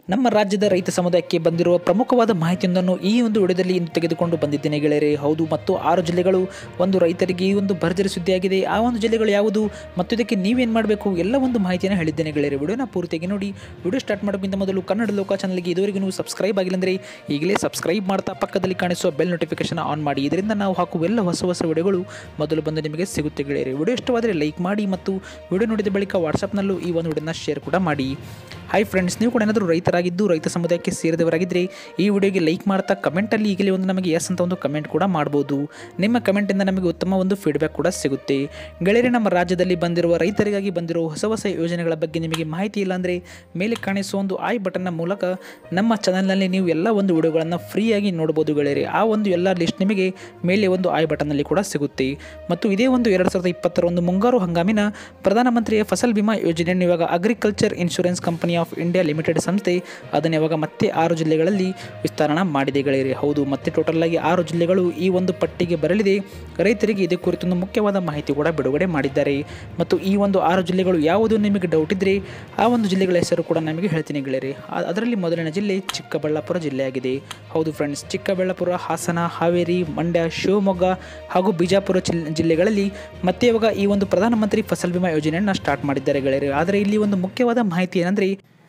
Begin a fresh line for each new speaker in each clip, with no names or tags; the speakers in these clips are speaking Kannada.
ನಮ್ಮ ರಾಜ್ಯದ ರೈತ ಸಮುದಾಯಕ್ಕೆ ಬಂದಿರುವ ಪ್ರಮುಖವಾದ ಮಾಹಿತಿಯೊಂದನ್ನು ಈ ಒಂದು ವಿಡಿಯೋದಲ್ಲಿ ಇಂದು ತೆಗೆದುಕೊಂಡು ಬಂದಿದ್ದೇನೆ ಗೆಳೆಯರೆ ಹೌದು ಮತ್ತು ಆರು ಜಿಲ್ಲೆಗಳು ಒಂದು ರೈತರಿಗೆ ಈ ಒಂದು ಭರ್ಜರಿ ಸುದ್ದಿಯಾಗಿದೆ ಆ ಒಂದು ಜಿಲ್ಲೆಗಳು ಯಾವುದು ಮತ್ತು ಇದಕ್ಕೆ ನೀವೇನು ಮಾಡಬೇಕು ಎಲ್ಲ ಒಂದು ಮಾಹಿತಿಯನ್ನು ಹೇಳಿದ್ದೇನೆ ಗೆಳೆಯರೆ ವಿಡಿಯೋನ ಪೂರ್ತಿಯಾಗಿ ನೋಡಿ ವಿಡಿಯೋ ಸ್ಟಾರ್ಟ್ ಮಾಡೋಕ್ಕಿಂತ ಮೊದಲು ಕನ್ನಡ ಲೋಕ ಚಾನಲ್ಗೆ ಇದುವರೆಗೂ ನೀವು ಸಬ್ಸ್ಕ್ರೈಬ್ ಆಗಿಲ್ಲ ಅಂದರೆ ಈಗಲೇ ಸಬ್ಸ್ಕ್ರೈಬ್ ಮಾಡ್ತಾ ಪಕ್ಕದಲ್ಲಿ ಕಾಣಿಸುವ ಬೆಲ್ ನೋಟಿಫಿಕೇಶನ್ ಆನ್ ಮಾಡಿ ಇದರಿಂದ ನಾವು ಹಾಕುವ ಎಲ್ಲ ಹೊಸ ಹೊಸ ವಿಡಿಯೋಗಳು ಮೊದಲು ಬಂದು ನಿಮಗೆ ಸಿಗುತ್ತೆ ಗೆಳೆಯರೆ ವಿಡಿಯೋ ಇಷ್ಟವಾದರೆ ಲೈಕ್ ಮಾಡಿ ಮತ್ತು ವಿಡಿಯೋ ನೋಡಿದ ಬಳಿಕ ವಾಟ್ಸಪ್ನಲ್ಲೂ ಈ ಒಂದು ವಿಡಿಯೋನ ಶೇರ್ ಕೂಡ ಮಾಡಿ ಹಾಯ್ ಫ್ರೆಂಡ್ಸ್ ನೀವು ಕೂಡ ಏನಾದರೂ ರೈತರಾಗಿದ್ದು ರೈತ ಸಮುದಾಯಕ್ಕೆ ಸೇರಿದವರಾಗಿದ್ದರೆ ಈ ವಿಡಿಯೋಗೆ ಲೈಕ್ ಮಾಡ್ತಾ ಕಮೆಂಟಲ್ಲಿ ಈಗಲೇ ಒಂದು ನಮಗೆ ಎಸ್ ಅಂತ ಒಂದು ಕಮೆಂಟ್ ಕೂಡ ಮಾಡ್ಬೋದು ನಿಮ್ಮ ಕಮೆಂಟಿಂದ ನಮಗೆ ಉತ್ತಮ ಒಂದು ಫೀಡ್ಬ್ಯಾಕ್ ಕೂಡ ಸಿಗುತ್ತೆ ಗೆಳೆಯರೆ ನಮ್ಮ ರಾಜ್ಯದಲ್ಲಿ ಬಂದಿರುವ ರೈತರಿಗಾಗಿ ಬಂದಿರುವ ಹೊಸ ಹೊಸ ಯೋಜನೆಗಳ ಬಗ್ಗೆ ನಿಮಗೆ ಮಾಹಿತಿ ಇಲ್ಲ ಅಂದರೆ ಮೇಲೆ ಕಾಣಿಸುವ ಒಂದು ಐ ಬಟನ್ನ ಮೂಲಕ ನಮ್ಮ ಚಾನಲ್ನಲ್ಲಿ ನೀವು ಎಲ್ಲ ಒಂದು ವಿಡಿಯೋಗಳನ್ನು ಫ್ರೀಯಾಗಿ ನೋಡ್ಬೋದು ಗೆಳೆಯರೆ ಆ ಒಂದು ಎಲ್ಲ ಲಿಸ್ಟ್ ನಿಮಗೆ ಮೇಲೆ ಒಂದು ಐ ಬಟನ್ನಲ್ಲಿ ಕೂಡ ಸಿಗುತ್ತೆ ಮತ್ತು ಇದೇ ಒಂದು ಎರಡು ಸಾವಿರದ ಇಪ್ಪತ್ತರ ಒಂದು ಮುಂಗಾರು ಹಂಗಾಮಿನ ಪ್ರಧಾನಮಂತ್ರಿಯ ಫಸಲ್ ಬಿಮಾ ಯೋಜನೆಯನ್ನು ಇವಾಗ Agriculture Insurance Company of India Limited ಸಂಸ್ಥೆ ಅದನ್ನು ಇವಾಗ ಮತ್ತೆ ಆರು ಜಿಲ್ಲೆಗಳಲ್ಲಿ ವಿಸ್ತರಣ ಮಾಡಿದೆ ಗೆಳೆಯರೆ ಹೌದು ಮತ್ತೆ ಟೋಟಲ್ ಆಗಿ ಆರು ಜಿಲ್ಲೆಗಳು ಈ ಒಂದು ಪಟ್ಟಿಗೆ ಬರಲಿದೆ ರೈತರಿಗೆ ಇದೇ ಕುರಿತೊಂದು ಮುಖ್ಯವಾದ ಮಾಹಿತಿ ಕೂಡ ಬಿಡುಗಡೆ ಮಾಡಿದ್ದಾರೆ ಮತ್ತು ಈ ಒಂದು ಆರು ಜಿಲ್ಲೆಗಳು ಯಾವುದು ನಿಮಗೆ ಡೌಟ್ ಇದ್ದರೆ ಆ ಒಂದು ಜಿಲ್ಲೆಗಳ ಹೆಸರು ಕೂಡ ನಮಗೆ ಹೇಳ್ತೀನಿ ಗೆಳೆಯರೆ ಆ- ಅದರಲ್ಲಿ ಮೊದಲನೇ ಜಿಲ್ಲೆ ಚಿಕ್ಕಬಳ್ಳಾಪುರ ಜಿಲ್ಲೆಯಾಗಿದೆ ಹೌದು ಫ್ರೆಂಡ್ಸ್ ಚಿಕ್ಕಬಳ್ಳಾಪುರ ಹಾಸನ ಹಾವೇರಿ ಮಂಡ್ಯ ಶಿವಮೊಗ್ಗ ಹಾಗೂ ಬಿಜಾಪುರ ಜಿಲ್- ಜಿಲ್ಲೆಗಳಲ್ಲಿ ಮತ್ತೆ ಇವಾಗ ಈ ಒಂದು ಪ್ರಧಾನಮಂತ್ರಿ ಫಸಲ್ ಬಿಮಾ ಯೋಜನೆಯನ್ನು ಸ್ಟಾರ್ಟ್ ಮಾಡಿದ್ದಾರೆ ಗೆಳೆಯರೆ ಆದರೆ ಇಲ್ಲಿ ಒಂದು ಮುಖ್ಯವಾದ ಮಾಹಿತಿ ಏನಂದರೆ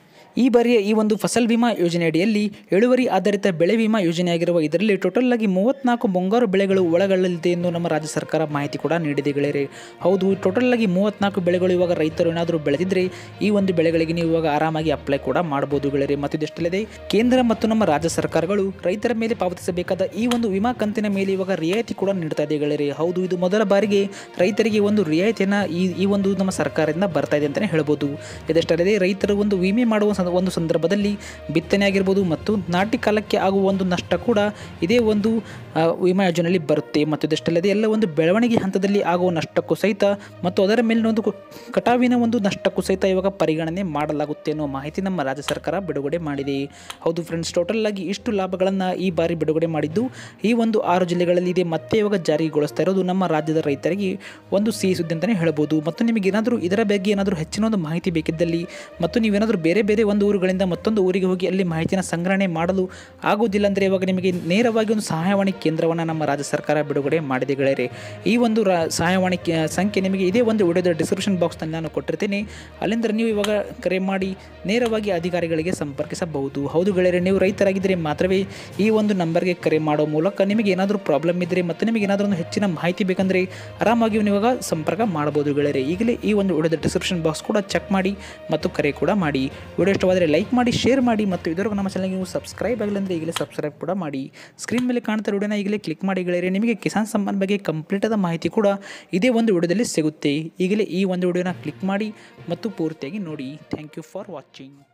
ಈ ಬಾರಿಯ ಈ ಒಂದು ಫಸಲ್ ಬಿಮಾ ಯೋಜನೆ ಅಡಿಯಲ್ಲಿ ಇಳುವರಿ ಆಧಾರಿತ ಬೆಳೆ ವಿಮಾ ಯೋಜನೆಯಾಗಿರುವ ಇದರಲ್ಲಿ ಟೋಟಲ್ ಆಗಿ ಮೂವತ್ನಾಲ್ಕು ಮುಂಗಾರು ಬೆಳೆಗಳು ಒಳಗೊಳ್ಳಲಿದೆ ಎಂದು ನಮ್ಮ ರಾಜ್ಯ ಸರ್ಕಾರ ಮಾಹಿತಿ ಕೂಡ ನೀಡಿದೆ ಗೆಳೆಯರೆ ಹೌದು ಟೋಟಲ್ ಆಗಿ ಮೂವತ್ನಾಲ್ಕು ಬೆಳೆಗಳು ಇವಾಗ ರೈತರು ಏನಾದರೂ ಬೆಳೆದಿದ್ರೆ ಈ ಒಂದು ಬೆಳೆಗಳಿಗೆ ನೀವು ಇವಾಗ ಆರಾಮಾಗಿ ಅಪ್ಲೈ ಕೂಡ ಮಾಡಬಹುದು ಗೆಳೆಯರೆ ಮತ್ತು ಇದಿಷ್ಟಲ್ಲದೆ ಕೇಂದ್ರ ಮತ್ತು ನಮ್ಮ ರಾಜ್ಯ ಸರ್ಕಾರಗಳು ರೈತರ ಮೇಲೆ ಪಾವತಿಸಬೇಕಾದ ಈ ಒಂದು ವಿಮಾ ಕಂತಿನ ಮೇಲೆ ಇವಾಗ ರಿಯಾಯಿತಿ ಕೂಡ ನೀಡ್ತಾ ಇದೆ ಗೆಳೆಯರೆ ಹೌದು ಇದು ಮೊದಲ ಬಾರಿಗೆ ರೈತರಿಗೆ ಒಂದು ರಿಯಾಯಿತಿಯನ್ನು ಈ ಈ ಒಂದು ನಮ್ಮ ಸರ್ಕಾರದಿಂದ ಬರ್ತಾ ಇದೆ ಅಂತಲೇ ಹೇಳ್ಬೋದು ಇದಷ್ಟಲ್ಲದೆ ರೈತರು ಒಂದು ವಿಮೆ ಮಾಡುವ ಸಂದ- ಒಂದು ಸಂದರ್ಭದಲ್ಲಿ ಬಿತ್ತನೆ ಆಗಿರ್ಬೋದು ಮತ್ತು ನಾಟಿ ಕಾಲಕ್ಕೆ ಆಗುವ ಒಂದು ನಷ್ಟ ಕೂಡ ಇದೇ ಒಂದು ಆ, ವಿಮಾ ಯೋಜನೆಯಲ್ಲಿ ಬರುತ್ತೆ ಮತ್ತು ಇದಷ್ಟಲ್ಲದೆ ಎಲ್ಲ ಒಂದು ಬೆಳವಣಿಗೆ ಹಂತದಲ್ಲಿ ಆಗುವ ನಷ್ಟಕ್ಕೂ ಸಹಿತ ಮತ್ತು ಅದರ ಮೇಲಿನ ಒಂದು ಕು- ಕಟಾವಿನ ಒಂದು ನಷ್ಟಕ್ಕೂ ಸಹಿತ ಇವಾಗ ಪರಿಗಣನೆ ಮಾಡಲಾಗುತ್ತೆ ಅನ್ನೋ ಮಾಹಿತಿ ನಮ್ಮ ರಾಜ್ಯ ಸರ್ಕಾರ ಬಿಡುಗಡೆ ಮಾಡಿದೆ ಹೌದು ಫ್ರೆಂಡ್ಸ್ ಟೋಟಲ್ ಆಗಿ ಇಷ್ಟು ಲಾಭಗಳನ್ನು ಈ ಬಾರಿ ಬಿಡುಗಡೆ ಮಾಡಿದ್ದು ಈ ಒಂದು ಆರು ಜಿಲ್ಲೆಗಳಲ್ಲಿ ಇದೆ ಮತ್ತೆ ಇವಾಗ ಜಾರಿಗೊಳಿಸ್ತಾ ಇರೋದು ನಮ್ಮ ರಾಜ್ಯದ ರೈತರಿಗೆ ಒಂದು ಸಿಹಿ ಸುದ್ದಿ ಅಂತಲೇ ಹೇಳ್ಬೋದು ಮತ್ತು ನಿಮಗೆ ಏನಾದರೂ ಇದರ ಬಗ್ಗೆ ಏನಾದರೂ ಹೆಚ್ಚಿನ ಒಂದು ಮಾಹಿತಿ ಬೇಕಿದ್ದಲ್ಲಿ ಮತ್ತು ನೀವೇನಾದರೂ ಬೇರೆ ಬೇರೆ ಒಂದು ಊರುಗಳಿಂದ ಮತ್ತೊಂದು ಊರಿಗೆ ಹೋಗಿ ಅಲ್ಲಿ ಮಾಹಿತಿನ ಸಂಗ್ರಹಣೆ ಮಾಡಲು ಆಗೋದಿಲ್ಲ ಅಂದರೆ ಇವಾಗ ನಿಮಗೆ ನೇರವಾಗಿ ಒಂದು ಸಹಾಯವಾಣಿ ಕೇಂದ್ರವನ್ನು ನಮ್ಮ ರಾಜ್ಯ ಸರ್ಕಾರ ಬಿಡುಗಡೆ ಮಾಡಿದೆ ಗೆಳೆಯರೆ ಈ ಒಂದು ರಾ ಸಹಾಯವಾಣಿ ಕೇ- ಸಂಖ್ಯೆ ನಿಮಗೆ ಇದೇ ಒಂದು ವಿಡಿಯೋದ ಡಿಸ್ಕ್ರಿಪ್ಷನ್ ಬಾಕ್ಸ್ನಲ್ಲಿ ನಾನು ಕೊಟ್ಟಿರ್ತೀನಿ ಅಲ್ಲಿಂದ ನೀವು ಇವಾಗ ಕರೆ ಮಾಡಿ ನೇರವಾಗಿ ಅಧಿಕಾರಿಗಳಿಗೆ ಸಂಪರ್ಕಿಸಬಹುದು ಹೌದು ಗೆಳೆಯರೆ ನೀವು ರೈತರಾಗಿದ್ದರೆ ಮಾತ್ರವೇ ಈ ಒಂದು ನಂಬರ್ಗೆ ಕರೆ ಮಾಡೋ ಮೂಲಕ ನಿಮಗೆ ಏನಾದರೂ ಪ್ರಾಬ್ಲಮ್ ಇದ್ದರೆ ಮತ್ತು ನಿಮಗೆ ಏನಾದರೂ ಒಂದು ಹೆಚ್ಚಿನ ಮಾಹಿತಿ ಬೇಕಂದರೆ ಆರಾಮಾಗಿ ನೀವು ಇವಾಗ ಸಂಪರ್ಕ ಮಾಡಬಹುದು ಗೆಳೆಯರೆ ಈಗಲೇ ಈ ಒಂದು ವಿಡಿಯೋದ ಡಿಸ್ಕ್ರಿಪ್ಷನ್ ಬಾಕ್ಸ್ ಕೂಡ ಚೆಕ್ ಮಾಡಿ ಮತ್ತು ಕರೆ ಕೂಡ ಮಾಡಿ ವಿಡಿಯೋ ಇಷ್ಟವಾದರೆ ಲೈಕ್ ಮಾಡಿ ಶೇರ್ ಮಾಡಿ ಮತ್ತು ಇದರವರೆಗೂ ನಮ್ಮ ಚಾನಲ್ಗೆ ನೀವು ಸಬ್ಸ್ಕ್ರೈಬ್ ಆಗಿಲ್ಲ ಅಂದರೆ ಈಗಲೇ ಸಬ್ಸ್ಕ್ರೈಬ್ ಕೂಡ ಮಾಡಿ ಸ್ಕ್ರೀನ್ ಮೇಲೆ ಕಾಣ್ತಾ ವಿಡಿಯೋನ ಈಗಲೇ ಕ್ಲಿಕ್ ಮಾಡಿ ಗೆಳೆಯರೆ ನಿಮಗೆ ಕಿಸಾನ್ ಸಮ್ಮಾನ್ ಬಗ್ಗೆ ಕಂಪ್ಲೀಟ್ ಆದ ಮಾಹಿತಿ ಕೂಡ ಇದೇ ಒಂದು ವಿಡಿಯೋದಲ್ಲಿ ಸಿಗುತ್ತೆ ಈಗಲೇ ಈ ಒಂದು ವಿಡಿಯೋನ ಕ್ಲಿಕ್ ಮಾಡಿ ಮತ್ತು ಪೂರ್ತಿಯಾಗಿ ನೋಡಿ ಥ್ಯಾಂಕ್ ಯು ಫಾರ್ ವಾಚಿಂಗ್